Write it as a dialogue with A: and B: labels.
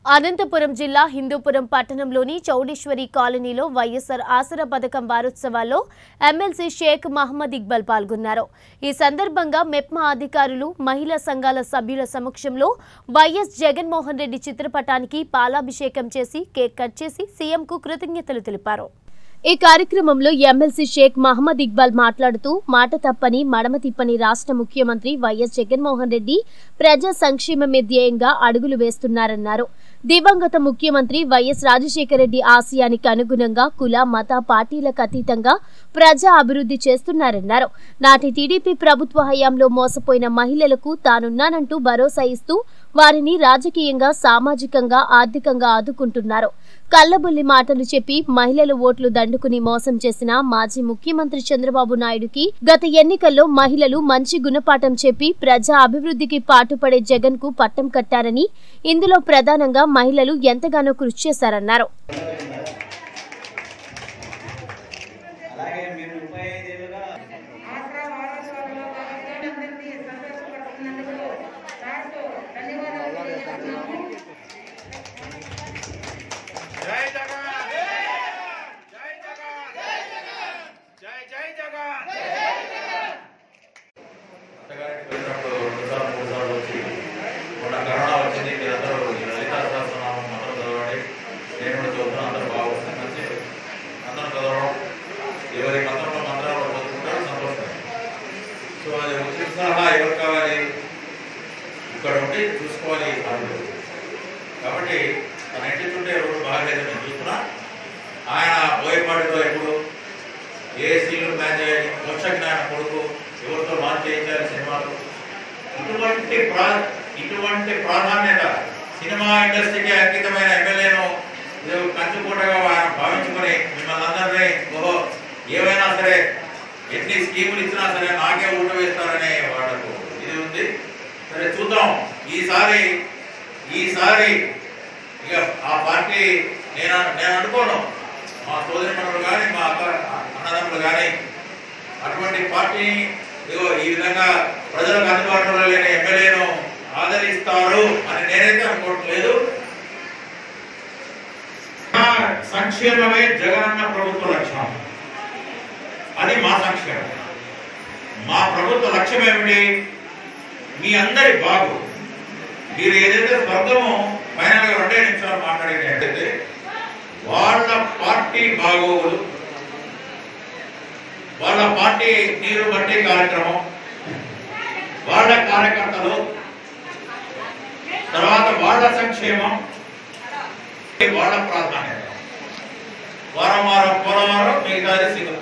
A: అనంతపురం జిల్లా హిందూపురం పట్టణంలోని చౌడేశ్వరి కాలనీలో వైఎస్ఆర్ ఆసరా పథకం వారోత్సవాల్లో ఎమ్మెల్సీ షేక్ మహమ్మద్ ఇక్బల్ పాల్గొన్నారు ఈ సందర్భంగా మెప్మా అధికారులు మహిళా సంఘాల సభ్యుల సమక్షంలో వైఎస్ జగన్మోహన్ రెడ్డి చిత్రపటానికి పాలాభిషేకం చేసి కేక్ కట్ చేసి సీఎంకు కృతజ్ఞతలు తెలిపారు ఈ కార్యక్రమంలో ఎమ్మెల్సీ షేక్ మహమ్మద్ ఇక్బాల్ మాట్లాడుతూ మాట తప్పని మడమ తిప్పని రాష్ట్ర ముఖ్యమంత్రి వైఎస్ జగన్మోహన్ రెడ్డి ప్రజా సంక్షేమమే ధ్యేయంగా అడుగులు వేస్తున్నారన్నారు దివంగత ముఖ్యమంత్రి వైఎస్ రాజశేఖర రెడ్డి ఆశయానికి అనుగుణంగా కుల మత పార్టీలకు అతీతంగా ప్రజా అభివృద్ధి చేస్తున్నారన్నారు నాటి టీడీపీ ప్రభుత్వ హయాంలో మోసపోయిన మహిళలకు తానున్నానంటూ భరోసా ఇస్తూ వారిని రాజకీయంగా సామాజికంగా ఆర్థికంగా ఆదుకుంటున్నారు కల్లబుల్లి మాటలు చెప్పి మహిళల ఓట్లు దండుకుని మోసం చేసిన మాజీ ముఖ్యమంత్రి చంద్రబాబు నాయుడుకి గత ఎన్నికల్లో మహిళలు మంచి గుణపాఠం చెప్పి ప్రజా అభివృద్ధికి పాటుపడే జగన్ కు పట్టం కట్టారని ఇందులో ప్రధానంగా మహిళలు ఎంతగానో కృషి చేశారన్నారు
B: అలాగే మీరు ముప్పై ఐదేళ్ళుగా
C: ఆసరా వారోత్సవాల్లో భాగంగా అందరినీ సంతోషపడుతున్నందుకు రాష్ట్ర ధన్యవాదాలు తెలియజేస్తున్నాము
D: జై జగన్ జై జగన్ జై జై జగన్
E: అత్తగారికి వెళ్ళినప్పుడు రెండుసార్లు మూడు సార్లు వచ్చి మొన్న కరోనా వచ్చింది మీరందరూ ఈ లలితా సహస్రనామం మంత్రం చదవండి నేను కూడా చదువుతాను అందరూ బాగుంటుంది మంచి అందరం చదవడం ఎవరి మంత్రంలో మంత్రాలు వాళ్ళు చదువుకుంటారో సంతోషం సో అది వచ్చిన సలహా ఎవరు కావాలి ఇక్కడ ఉండి చూసుకోవాలి పనులు కాబట్టి తన ఇంటి చుట్టే రోడ్డు బాగలేదు నేను చూస్తున్నా ఆయన బోయపాటితో ఎప్పుడు ఏ సీన్లు ప్లాన్ చేయాలి మోక్ష జ్ఞాన కొడుకు ఎవరితో లాంచ్ చేయించాలి సినిమాలు ఇటువంటి ప్రా ఇటువంటి ప్రాధాన్యత సినిమా ఇండస్ట్రీకి అంకితమైన ఎమ్మెల్యేను కంచుకోటగా ఆయన భావించుకొని మిమ్మల్ని అందరినీ ఓహో ఏమైనా సరే ఎన్ని స్కీములు ఇచ్చినా సరే నాకే ఓటు వేస్తారనే వాళ్ళకు ఇది ఉంది సరే చూద్దాం ఈసారి ఈసారి ఇక ఆ పార్టీ నేను నేను అనుకోను మా సోదరి మనులు కానీ మా అక్క అన్నదమ్ములు కానీ అటువంటి పార్టీని ఇదిగో ఈ విధంగా ప్రజలకు అందుబాటులో లేని ఎమ్మెల్యేను ఆదరిస్తారు అని నేనైతే అనుకోవట్లేదు
D: మా సంక్షేమమే జగనన్న ప్రభుత్వ లక్ష్యం అది మా సంక్షేమం మా ప్రభుత్వ లక్ష్యం ఏమిటి మీ అందరి బాగు మీరు ఏదైతే స్వర్గము ఫైనల్ గా రెండే నిమిషాలు మాట్లాడినట్టయితే వాళ్ళ పార్టీ బాగోగులు వాళ్ళ పార్టీ నీరు బట్టి కార్యక్రమం వాళ్ళ కార్యకర్తలు తర్వాత వాళ్ళ సంక్షేమం వాళ్ళ ప్రాధాన్యత వారం వారం పోలవరం మిగతాది సింగపూర్